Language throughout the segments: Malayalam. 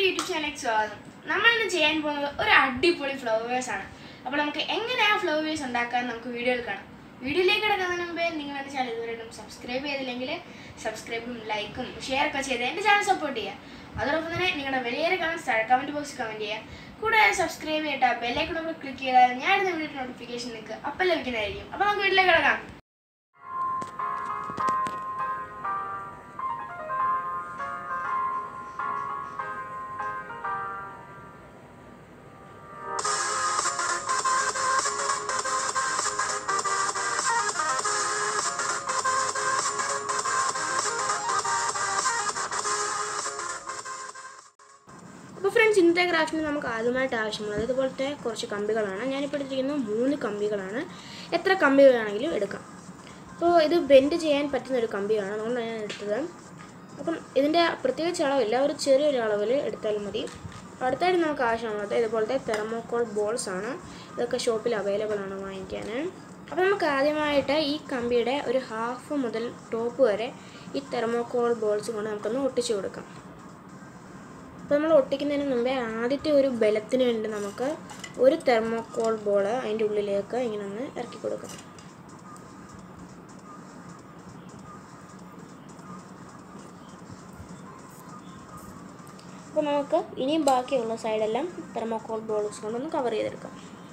യൂട്യൂബ് ചാനലിലേക്ക് സ്വാഗതം നമ്മൾ ഇന്ന് ചെയ്യാൻ പോകുന്നത് ഒരു അടിപൊളി ഫ്ലവേഴ്സ് ആണ് അപ്പോൾ നമുക്ക് എങ്ങനെയാ ഫ്ലവേഴ്സ് ഉണ്ടാക്കാൻ നമുക്ക് വീഡിയോയിൽ കാണാം വീഡിയോയിലേക്ക് കിടക്കുന്നതിന് മുമ്പേ നിങ്ങൾ എൻ്റെ ചാനൽ ഇതുവരെയും സബ്സ്ക്രൈബ് ചെയ്തില്ലെങ്കിൽ സബ്സ്ക്രൈബും ലൈക്കും ഷെയർ ഒക്കെ ചെയ്ത് എൻ്റെ ചാനൽ സപ്പോർട്ട് ചെയ്യുക അതോടൊപ്പം തന്നെ നിങ്ങളുടെ വലിയൊരു കമൻറ്റ്സ് താഴെ കമൻറ്റ് ബോക്സിൽ കമൻറ്റ് ചെയ്യുക കൂടാതെ സബ്സ്ക്രൈബ് ചെയ്തിട്ട് ബെല്ലൈക്കൺ നമ്മൾ ക്ലിക്ക് ചെയ്താൽ ഞാൻ ഇടുന്ന വീഡിയോ നോട്ടിഫിക്കേഷൻ നിങ്ങൾക്ക് അപ്പം ലഭിക്കുന്നതായിരിക്കും അപ്പോൾ നമുക്ക് വീട്ടിലേക്ക് കിടക്കാം അപ്പോൾ ഫ്രണ്ട്സ് ഇന്നത്തെ ക്രാഫ്റ്റിന് നമുക്ക് ആദ്യമായിട്ട് ആവശ്യമുള്ളത് ഇതുപോലത്തെ കുറച്ച് കമ്പികളാണ് ഞാനിപ്പോൾ എടുത്തിരിക്കുന്നത് മൂന്ന് കമ്പികളാണ് എത്ര കമ്പി വേണമെങ്കിലും എടുക്കാം അപ്പോൾ ഇത് ബെൻഡ് ചെയ്യാൻ പറ്റുന്ന ഒരു കമ്പിയാണ് അതുകൊണ്ടാണ് ഞാൻ എടുത്തത് അപ്പം ഇതിൻ്റെ പ്രത്യേകിച്ച് അളവില്ല ഒരു ചെറിയൊരു അളവിൽ എടുത്താൽ മതി അടുത്തായിട്ട് നമുക്ക് ആവശ്യമുള്ളത് ഇതുപോലത്തെ തെർമോക്കോൾ ബോൾസ് ആണ് ഇതൊക്കെ ഷോപ്പിൽ അവൈലബിൾ ആണ് വാങ്ങിക്കാൻ അപ്പോൾ നമുക്ക് ആദ്യമായിട്ട് ഈ കമ്പിയുടെ ഒരു ഹാഫ് മുതൽ ടോപ്പ് വരെ ഈ തെർമോക്കോൾ ബോൾസ് കൊണ്ട് നമുക്കൊന്ന് ഒട്ടിച്ചു കൊടുക്കാം അപ്പോൾ നമ്മൾ ഒട്ടിക്കുന്നതിന് മുമ്പേ ആദ്യത്തെ ഒരു ബലത്തിന് വേണ്ടി നമുക്ക് ഒരു തെർമോക്കോൾ ബോൾ അതിൻ്റെ ഉള്ളിലേക്ക് ഇങ്ങനെ ഒന്ന് ഇറക്കി കൊടുക്കാം അപ്പോൾ നമുക്ക് ഇനിയും ബാക്കിയുള്ള സൈഡെല്ലാം തെർമോക്കോൾ ബോൾസ് കൊണ്ടൊന്ന് കവർ ചെയ്തെടുക്കാം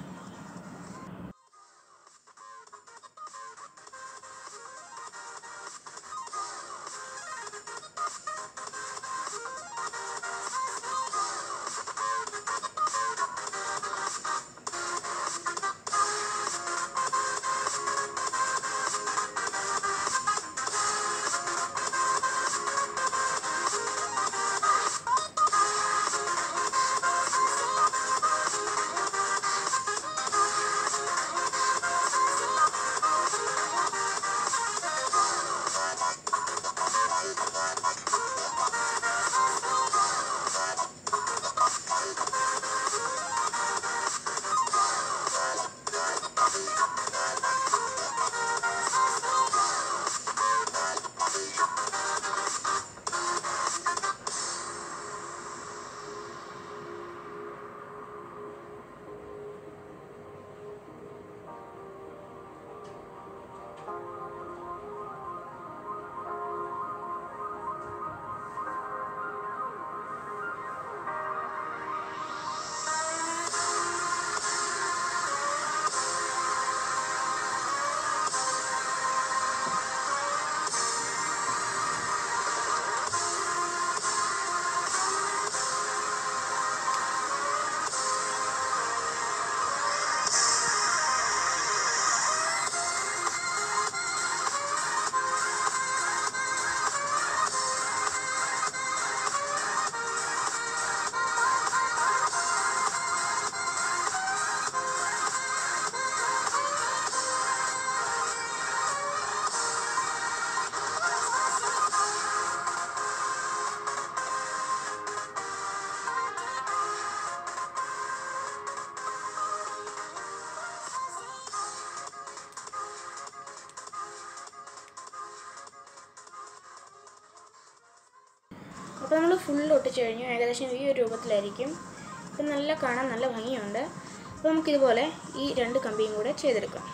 അപ്പോൾ നമ്മൾ ഫുൾ ഒട്ടിച്ച് കഴിഞ്ഞു ഏകദേശം ഈ ഒരു രൂപത്തിലായിരിക്കും ഇപ്പം നല്ല കാണാൻ നല്ല ഭംഗിയുണ്ട് അപ്പോൾ നമുക്കിതുപോലെ ഈ രണ്ട് കമ്പിയും കൂടെ ചെയ്തെടുക്കാം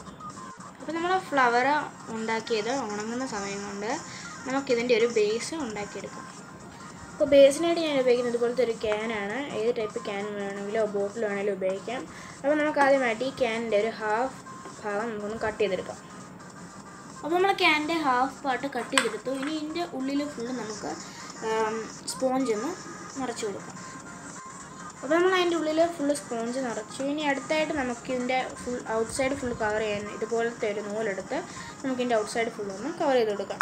അപ്പോൾ നമ്മൾ ഫ്ലവർ ഉണ്ടാക്കിയത് ഉണങ്ങുന്ന സമയം കൊണ്ട് നമുക്കിതിൻ്റെ ഒരു ബേസ് ഉണ്ടാക്കിയെടുക്കാം അപ്പോൾ ബേസിനായിട്ട് ഞാൻ ഉപയോഗിക്കുന്നത് ഇതുപോലത്തെ ഒരു ക്യാനാണ് ഏത് ടൈപ്പ് ക്യാൻ വേണമെങ്കിലോ ബോട്ടിൽ വേണമെങ്കിലും ഉപയോഗിക്കാം അപ്പോൾ നമുക്ക് ആദ്യമായിട്ട് ഈ ക്യാനിൻ്റെ ഒരു ഹാഫ് ഭാഗം നമുക്കൊന്ന് കട്ട് ചെയ്തെടുക്കാം അപ്പോൾ നമ്മൾ ക്യാൻ്റെ ഹാഫ് പാർട്ട് കട്ട് ചെയ്തെടുത്തു ഇനി ഇതിൻ്റെ ഉള്ളിൽ ഫുള്ള് നമുക്ക് സ്പോഞ്ച് ഒന്ന് നിറച്ച് കൊടുക്കാം അപ്പോൾ നമ്മൾ അതിൻ്റെ ഉള്ളിൽ ഫുള്ള് സ്പോഞ്ച് നിറച്ചു ഇനി അടുത്തായിട്ട് നമുക്ക് ഇതിൻ്റെ full outside full cover ചെയ്യാൻ ഇതുപോലത്തെ ഒരു നൂലെടുത്ത് നമുക്ക് ഇതിൻ്റെ ഔട്ട് സൈഡ് ഫുൾ ഒന്ന് കവർ ചെയ്ത് കൊടുക്കാം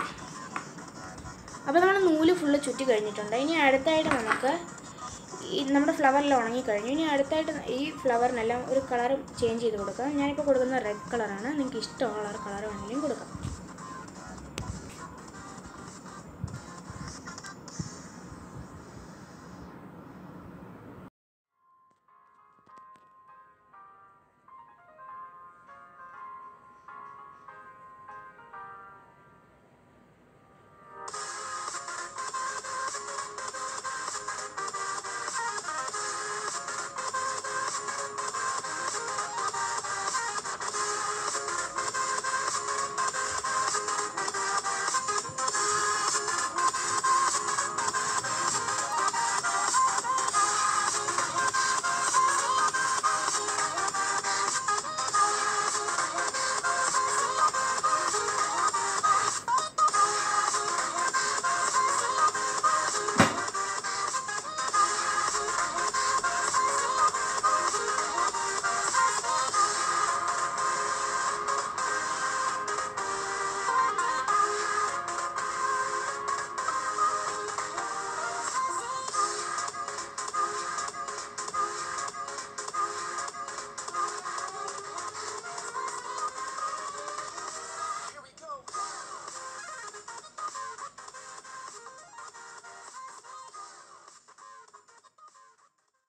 അപ്പോൾ നമ്മൾ നൂല് ഫുള്ള് ചുറ്റി കഴിഞ്ഞിട്ടുണ്ട് ഇനി അടുത്തായിട്ട് നമുക്ക് ഈ നമ്മുടെ ഫ്ലവറിൽ ഉണങ്ങി കഴിഞ്ഞു ഇനി അടുത്തായിട്ട് ഈ ഫ്ലവറിനെല്ലാം ഒരു കളർ ചേഞ്ച് ചെയ്ത് കൊടുക്കാം ഞാനിപ്പോൾ കൊടുക്കുന്ന റെഡ് കളറാണ് നിങ്ങൾക്ക് ഇഷ്ടമുള്ള കളർ വേണമെങ്കിലും കൊടുക്കാം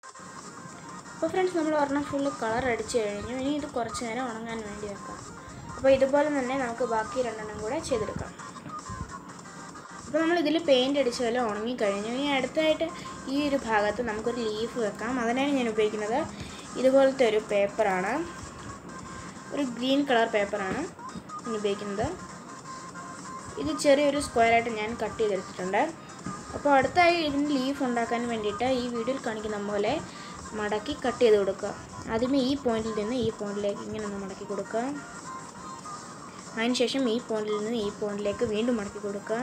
അപ്പോൾ ഫ്രണ്ട്സ് നമ്മൾ ഒരെണ്ണം ഫുള്ള് കളർ അടിച്ച് കഴിഞ്ഞു ഇനി ഇത് കുറച്ച് നേരം ഉണങ്ങാൻ വേണ്ടി വെക്കാം അപ്പോൾ ഇതുപോലെ തന്നെ നമുക്ക് ബാക്കി രണ്ടെണ്ണം കൂടെ ചെയ്തെടുക്കാം അപ്പോൾ നമ്മൾ ഇതിൽ പെയിൻറ് അടിച്ച് വല്ല ഉണങ്ങി കഴിഞ്ഞു ഇനി അടുത്തായിട്ട് ഈ ഒരു ഭാഗത്ത് നമുക്കൊരു ലീഫ് വെക്കാം അതിനാണ് ഞാൻ ഉപയോഗിക്കുന്നത് ഇതുപോലത്തെ ഒരു പേപ്പറാണ് ഒരു ഗ്രീൻ കളർ പേപ്പറാണ് ഞാൻ ഉപയോഗിക്കുന്നത് ഇത് ചെറിയൊരു സ്ക്വയറായിട്ട് ഞാൻ കട്ട് ചെയ്തെടുത്തിട്ടുണ്ട് അപ്പോൾ അടുത്തായി ഇതിന് ലീഫ് ഉണ്ടാക്കാൻ വേണ്ടിയിട്ട് ഈ വീഡിയോയിൽ കാണിക്കുന്ന പോലെ മടക്കി കട്ട് ചെയ്ത് കൊടുക്കുക ആദ്യമേ ഈ പോയിന്റിൽ നിന്ന് ഈ പോയിന്റിലേക്ക് ഇങ്ങനെ ഒന്ന് മടക്കി കൊടുക്കുക അതിനുശേഷം ഈ പോയിന്റിൽ നിന്ന് ഈ പോയിന്റിലേക്ക് വീണ്ടും മടക്കി കൊടുക്കുക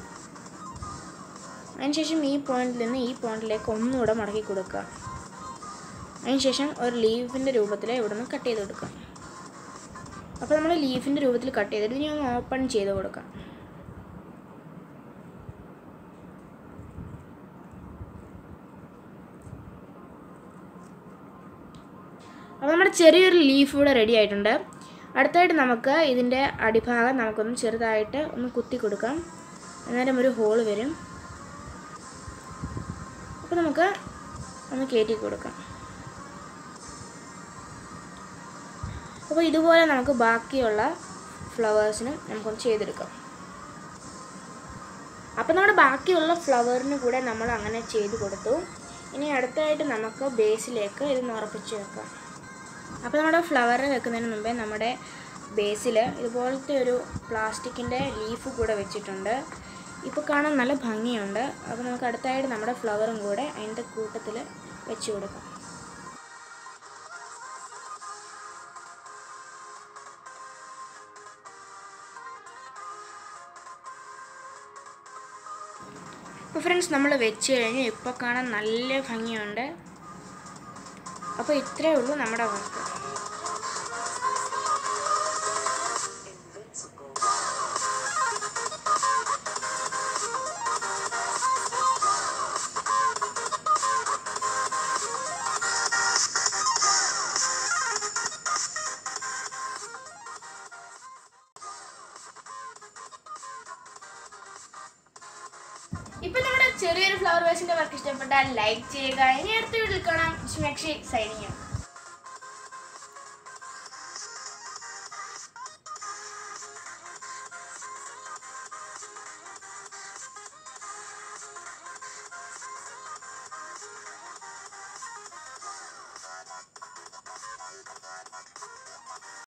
അതിനുശേഷം ഈ പോയിന്റിൽ നിന്ന് ഈ പോയിന്റിലേക്ക് ഒന്നുകൂടെ മടക്കി കൊടുക്കുക അതിനുശേഷം ഒരു ലീഫിൻ്റെ രൂപത്തിൽ ഇവിടെ നിന്ന് കട്ട് ചെയ്ത് കൊടുക്കുക അപ്പോൾ നമ്മൾ ലീഫിൻ്റെ രൂപത്തിൽ കട്ട് ചെയ്തിട്ട് ഇനി ഒന്ന് ഓപ്പൺ ചെയ്ത് കൊടുക്കാം അപ്പോൾ നമ്മുടെ ചെറിയൊരു ലീഫ് ഇവിടെ റെഡി ആയിട്ടുണ്ട് അടുത്തായിട്ട് നമുക്ക് ഇതിൻ്റെ അടിഭാഗം നമുക്കൊന്ന് ചെറുതായിട്ട് ഒന്ന് കുത്തി കൊടുക്കാം അന്നേരം ഒരു ഹോള് വരും അപ്പോൾ നമുക്ക് ഒന്ന് കയറ്റി കൊടുക്കാം അപ്പോൾ ഇതുപോലെ നമുക്ക് ബാക്കിയുള്ള ഫ്ലവേഴ്സിനും നമുക്കൊന്ന് ചെയ്തെടുക്കാം അപ്പോൾ നമ്മുടെ ബാക്കിയുള്ള ഫ്ലവറിന് കൂടെ നമ്മൾ അങ്ങനെ ചെയ്ത് കൊടുത്തു ഇനി അടുത്തായിട്ട് നമുക്ക് ബേസിലേക്ക് ഇത് ഉറപ്പിച്ച് വെക്കാം അപ്പോൾ നമ്മുടെ ഫ്ലവർ വെക്കുന്നതിന് മുമ്പേ നമ്മുടെ ബേസിൽ ഇതുപോലത്തെ ഒരു പ്ലാസ്റ്റിക്കിൻ്റെ ലീഫ് കൂടെ വെച്ചിട്ടുണ്ട് ഇപ്പോൾ കാണാൻ നല്ല ഭംഗിയുണ്ട് അപ്പോൾ നമുക്ക് അടുത്തായിട്ട് നമ്മുടെ ഫ്ലവറും കൂടെ അതിൻ്റെ കൂട്ടത്തിൽ വെച്ച് കൊടുക്കാം അപ്പോൾ ഫ്രണ്ട്സ് നമ്മൾ വെച്ച് കഴിഞ്ഞ് ഇപ്പോൾ കാണാൻ നല്ല ഭംഗിയുണ്ട് അപ്പോൾ ഇത്രയേ ഉള്ളൂ നമ്മുടെ വർക്ക് ഇപ്പൊ നമ്മുടെ ചെറിയൊരു ഫ്ലവർ വേസിന്റെ വർക്ക് ഇഷ്ടപ്പെട്ടാൽ ലൈക്ക് ചെയ്യുക ഇനി അടുത്ത വീട്ടിൽ കാണാം സുമക്ഷി സൈനിങ്